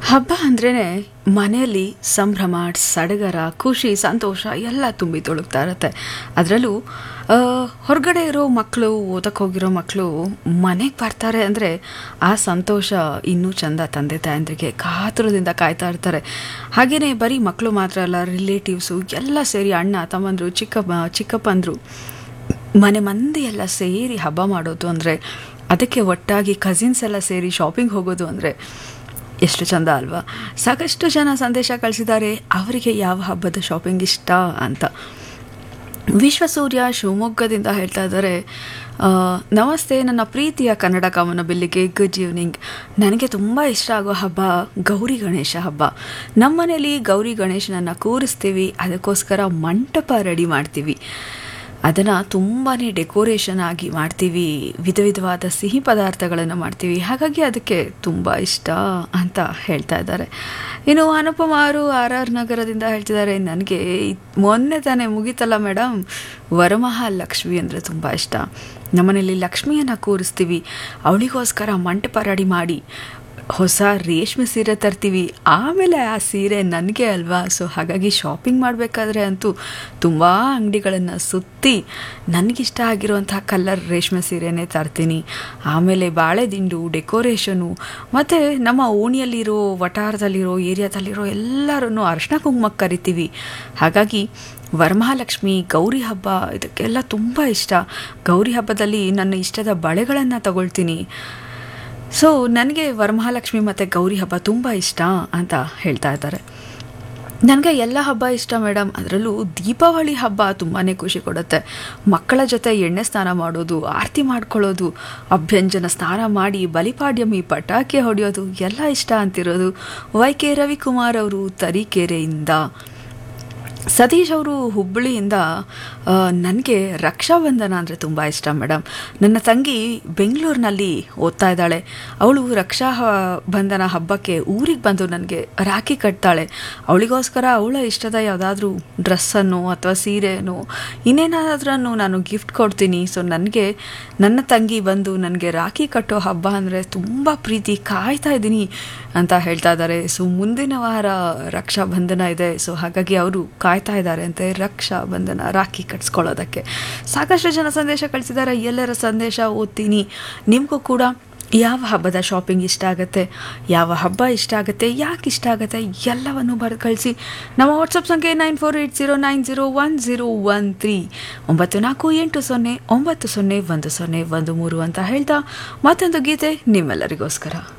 ಹಬ್ಬ ಅಂದ್ರೇ ಮನೆಯಲ್ಲಿ ಸಂಭ್ರಮ ಸಡಗರ ಖುಷಿ ಸಂತೋಷ ಎಲ್ಲ ತುಂಬಿ ತುಳುಕ್ತಾ ಇರುತ್ತೆ ಅದರಲ್ಲೂ ಹೊರಗಡೆ ಇರೋ ಮಕ್ಕಳು ಓದಕ್ಕೆ ಹೋಗಿರೋ ಮಕ್ಕಳು ಮನೆಗೆ ಬರ್ತಾರೆ ಅಂದರೆ ಆ ಸಂತೋಷ ಇನ್ನೂ ಚಂದ ತಂದೆ ತಾಯಂದ್ರಿಗೆ ಕಾತುರದಿಂದ ಕಾಯ್ತಾ ಇರ್ತಾರೆ ಹಾಗೆಯೇ ಬರೀ ಮಕ್ಕಳು ಮಾತ್ರ ಅಲ್ಲ ರಿಲೇಟಿವ್ಸು ಎಲ್ಲ ಸೇರಿ ಅಣ್ಣ ತಮ್ಮಂದರು ಚಿಕ್ಕಪ್ಪ ಚಿಕ್ಕಪ್ಪಂದರು ಮನೆ ಮಂದಿ ಎಲ್ಲ ಸೇರಿ ಹಬ್ಬ ಮಾಡೋದು ಅಂದರೆ ಅದಕ್ಕೆ ಒಟ್ಟಾಗಿ ಕಸಿನ್ಸ್ ಎಲ್ಲ ಸೇರಿ ಶಾಪಿಂಗ್ ಹೋಗೋದು ಅಂದರೆ ಎಷ್ಟು ಚಂದ ಅಲ್ವಾ ಸಾಕಷ್ಟು ಜನ ಸಂದೇಶ ಕಳಿಸಿದ್ದಾರೆ ಅವರಿಗೆ ಯಾವ ಹಬ್ಬದ ಶಾಪಿಂಗ್ ಇಷ್ಟ ಅಂತ ವಿಶ್ವಸೂರ್ಯ ಶಿವಮೊಗ್ಗದಿಂದ ಹೇಳ್ತಾ ಇದ್ದಾರೆ ಆ, ನಮಸ್ತೆ ನನ್ನ ಪ್ರೀತಿಯ ಕನ್ನಡ ಕಾಮನ ಬಿಲ್ಲಿಗೆ ಗುಡ್ ಈವ್ನಿಂಗ್ ನನಗೆ ತುಂಬ ಇಷ್ಟ ಆಗೋ ಹಬ್ಬ ಗೌರಿ ಗಣೇಶ ಹಬ್ಬ ನಮ್ಮ ಮನೇಲಿ ಗೌರಿ ಗಣೇಶನನ್ನು ಕೂರಿಸ್ತೀವಿ ಅದಕ್ಕೋಸ್ಕರ ಮಂಟಪ ರೆಡಿ ಮಾಡ್ತೀವಿ ಅದನ್ನು ತುಂಬಾ ಡೆಕೋರೇಷನ್ ಆಗಿ ಮಾಡ್ತೀವಿ ವಿಧ ವಿಧವಾದ ಸಿಹಿ ಪದಾರ್ಥಗಳನ್ನು ಮಾಡ್ತೀವಿ ಹಾಗಾಗಿ ಅದಕ್ಕೆ ತುಂಬ ಇಷ್ಟ ಅಂತ ಹೇಳ್ತಾ ಇದ್ದಾರೆ ಇನ್ನು ಅನುಪಮ ಅವರು ಆರ್ ಆರ್ ನಗರದಿಂದ ಹೇಳ್ತಿದ್ದಾರೆ ನನಗೆ ಮೊನ್ನೆ ತಾನೇ ಮುಗೀತಲ್ಲ ಮೇಡಮ್ ವರಮಹಾಲಕ್ಷ್ಮಿ ಅಂದರೆ ತುಂಬ ಇಷ್ಟ ನಮ್ಮನೇಲಿ ಲಕ್ಷ್ಮಿಯನ್ನು ಕೂರಿಸ್ತೀವಿ ಅವಳಿಗೋಸ್ಕರ ಮಂಟಪ ರೆಡಿ ಮಾಡಿ ಹೊಸ ರೇಷ್ಮೆ ಸೀರೆ ತರ್ತೀವಿ ಆಮೇಲೆ ಆ ಸೀರೆ ನನಗೆ ಅಲ್ವಾ ಸೊ ಹಾಗಾಗಿ ಶಾಪಿಂಗ್ ಮಾಡಬೇಕಾದ್ರೆ ಅಂತೂ ತುಂಬ ಅಂಗಡಿಗಳನ್ನು ಸುತ್ತಿ ನನಗಿಷ್ಟ ಆಗಿರುವಂತಹ ಕಲರ್ ರೇಷ್ಮೆ ಸೀರೆನೇ ತರ್ತೀನಿ ಆಮೇಲೆ ಬಾಳೆ ದಿಂಡು ಡೆಕೋರೇಷನು ಮತ್ತು ನಮ್ಮ ಓಣಿಯಲ್ಲಿರೋ ವಟಾರದಲ್ಲಿರೋ ಏರಿಯಾದಲ್ಲಿರೋ ಎಲ್ಲರನ್ನು ಅರ್ಶಿನ ಕುಂಕುಮಕ್ಕೆ ಕರಿತೀವಿ ಹಾಗಾಗಿ ವರಮಹಾಲಕ್ಷ್ಮಿ ಗೌರಿ ಹಬ್ಬ ಇದಕ್ಕೆಲ್ಲ ತುಂಬ ಇಷ್ಟ ಗೌರಿ ಹಬ್ಬದಲ್ಲಿ ನನ್ನ ಇಷ್ಟದ ಬಳೆಗಳನ್ನು ತಗೊಳ್ತೀನಿ ಸೊ ನನಗೆ ವರಮಹಾಲಕ್ಷ್ಮಿ ಮತ್ತು ಗೌರಿ ಹಬ್ಬ ತುಂಬ ಇಷ್ಟ ಅಂತ ಹೇಳ್ತಾ ಇದ್ದಾರೆ ನನಗೆ ಎಲ್ಲ ಹಬ್ಬ ಇಷ್ಟ ಮೇಡಮ್ ಅದರಲ್ಲೂ ದೀಪಾವಳಿ ಹಬ್ಬ ತುಂಬಾ ಖುಷಿ ಕೊಡುತ್ತೆ ಮಕ್ಕಳ ಜೊತೆ ಎಣ್ಣೆ ಸ್ನಾನ ಮಾಡೋದು ಆರತಿ ಮಾಡ್ಕೊಳ್ಳೋದು ಅಭ್ಯಂಜನ ಸ್ನಾನ ಮಾಡಿ ಬಲಿಪಾಡ್ಯಮಿ ಪಟಾಕಿ ಹೊಡೆಯೋದು ಎಲ್ಲ ಇಷ್ಟ ಅಂತಿರೋದು ವೈ ಕೆ ರವಿಕುಮಾರ್ ಅವರು ತರೀಕೆರೆಯಿಂದ ಸತೀಶ್ ಅವರು ಹುಬ್ಬಳ್ಳಿಯಿಂದ ನನಗೆ ರಕ್ಷಾಬಂಧನ ಅಂದರೆ ತುಂಬ ಇಷ್ಟ ಮೇಡಮ್ ನನ್ನ ತಂಗಿ ಬೆಂಗಳೂರಿನಲ್ಲಿ ಓದ್ತಾ ಇದ್ದಾಳೆ ಅವಳು ರಕ್ಷಾ ಹ- ಬಂಧನ ಹಬ್ಬಕ್ಕೆ ಊರಿಗೆ ಬಂದು ನನಗೆ ರಾಖಿ ಕಟ್ತಾಳೆ ಅವಳಿಗೋಸ್ಕರ ಅವಳ ಇಷ್ಟದ ಯಾವುದಾದ್ರೂ ಡ್ರೆಸ್ಸನ್ನು ಅಥವಾ ಸೀರೆನೋ ಇನ್ನೇನಾದ್ರೂ ನಾನು ಗಿಫ್ಟ್ ಕೊಡ್ತೀನಿ ಸೊ ನನಗೆ ನನ್ನ ತಂಗಿ ಬಂದು ನನಗೆ ರಾಖಿ ಕಟ್ಟೋ ಹಬ್ಬ ಅಂದರೆ ತುಂಬ ಪ್ರೀತಿ ಕಾಯ್ತಾ ಇದ್ದೀನಿ ಅಂತ ಹೇಳ್ತಾ ಇದ್ದಾರೆ ಸೊ ಮುಂದಿನ ವಾರ ರಕ್ಷಾ ಬಂಧನ ಇದೆ ಸೊ ಹಾಗಾಗಿ ಅವರು ಕಾಯ್ತಾ ಇದ್ದಾರೆ ಅಂತೆ ರಕ್ಷಾ ಬಂಧನ ರಾಖಿ ಕಟ್ಸ್ಕೊಳ್ಳೋದಕ್ಕೆ ಸಾಕಷ್ಟು ಜನ ಸಂದೇಶ ಕಳಿಸಿದ್ದಾರೆ ಎಲ್ಲರ ಸಂದೇಶ ಓದ್ತೀನಿ ನಿಮಗೂ ಕೂಡ ಯಾವ ಹಬ್ಬದ ಶಾಪಿಂಗ್ ಇಷ್ಟ ಆಗುತ್ತೆ ಯಾವ ಹಬ್ಬ ಇಷ್ಟ ಆಗುತ್ತೆ ಯಾಕೆ ಇಷ್ಟ ಆಗುತ್ತೆ ಎಲ್ಲವನ್ನು ಬರೆದು ಕಳಿಸಿ ನಮ್ಮ ವಾಟ್ಸಪ್ ಸಂಖ್ಯೆ nine four eight zero nine zero one zero one three ಒಂಬತ್ತು ನಾಲ್ಕು ಎಂಟು ಸೊನ್ನೆ ಒಂಬತ್ತು ಸೊನ್ನೆ ಒಂದು ಸೊನ್ನೆ ಒಂದು ಮೂರು ಅಂತ ಹೇಳ್ತಾ ಮತ್ತೊಂದು ಗೀತೆ ನಿಮ್ಮೆಲ್ಲರಿಗೋಸ್ಕರ